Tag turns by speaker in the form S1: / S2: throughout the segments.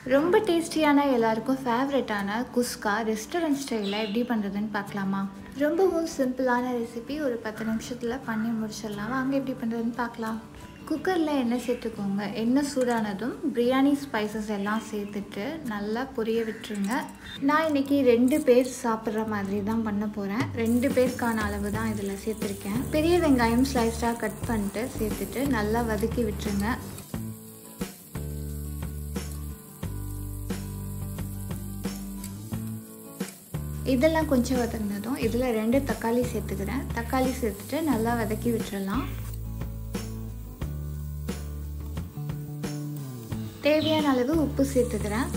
S1: ரொம்ப டேஸ்டியான எல்லாருக்கும் ஃபேவரட்டான குஸ்கா ரெஸ்டாரண்ட் ஸ்டைலில் எப்படி பண்ணுறதுன்னு பார்க்கலாமா ரொம்பவும் சிம்பிளான ரெசிபி ஒரு பத்து நிமிஷத்தில் பண்ணி முடிச்சிடலாம் வாங்க எப்படி பண்ணுறதுன்னு பார்க்கலாம் குக்கரில் எண்ணெய் சேர்த்துக்கோங்க எண்ணெய் சூடானதும் பிரியாணி ஸ்பைசஸ் எல்லாம் சேர்த்துட்டு நல்லா பொரிய விட்டுருங்க நான் இன்றைக்கி ரெண்டு பேர் சாப்பிட்ற மாதிரி தான் பண்ண போகிறேன் ரெண்டு பேருக்கான அளவு தான் இதில் சேர்த்துருக்கேன் பெரிய வெங்காயம் ஸ்லைஸாக கட் பண்ணிட்டு சேர்த்துட்டு நல்லா வதக்கி விட்டுருங்க இதெல்லாம் கொஞ்சம் வதங்கினதும் இதில் ரெண்டு தக்காளி சேர்த்துக்கிறேன் தக்காளி சேர்த்துட்டு நல்லா வதக்கி விட்டுறலாம் தேவையான அளவு உப்பு சேர்த்துக்கிறேன்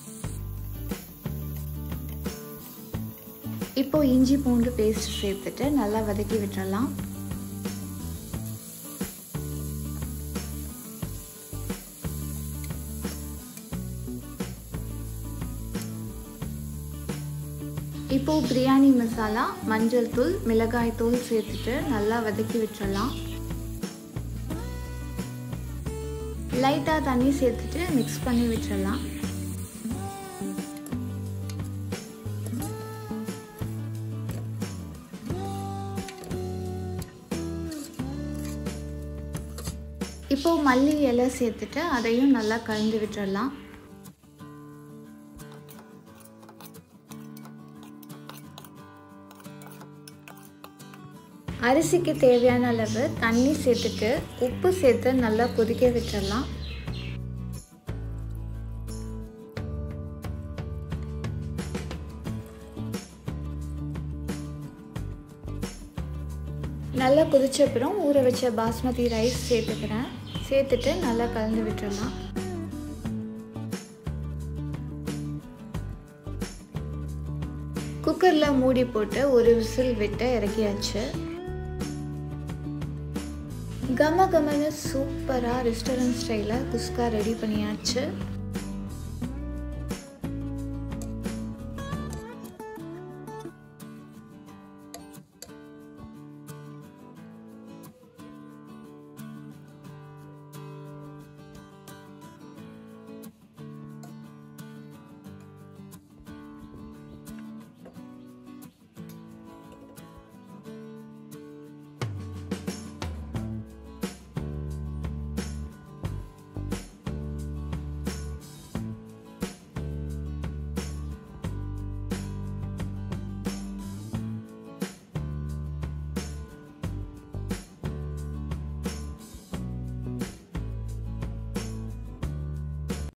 S1: இப்போ இஞ்சி பூண்டு பேஸ்ட் சேர்த்துட்டு நல்லா வதக்கி விட்டுறலாம் இப்போது பிரியாணி மசாலா மஞ்சள் தூள் மிளகாய் தூள் சேர்த்துட்டு நல்லா வதக்கி விட்டுறலாம் லைட்டாக தண்ணி சேர்த்துட்டு மிக்ஸ் பண்ணி விட்டுறலாம் இப்போ மல்லி இலை சேர்த்துட்டு அதையும் நல்லா கலந்து விட்டுறலாம் அரிசிக்கு தேவையான அளவு தண்ணி சேர்த்துட்டு உப்பு சேர்த்து நல்லா கொதிக்க விட்டுறலாம் நல்லா கொதிச்சப்புறம் ஊற வச்ச பாஸ்மதி ரைஸ் சேர்த்துக்கிறேன் சேர்த்துட்டு நல்லா கலந்து விட்டுறலாம் குக்கரில் மூடி போட்டு ஒரு விசில் விட்டு இறக்கியாச்சு கம கமனு சூப்பராக ரெஸ்டாரண்ட் ஸ்டைலில் குஸ்கா ரெடி பண்ணியாச்சு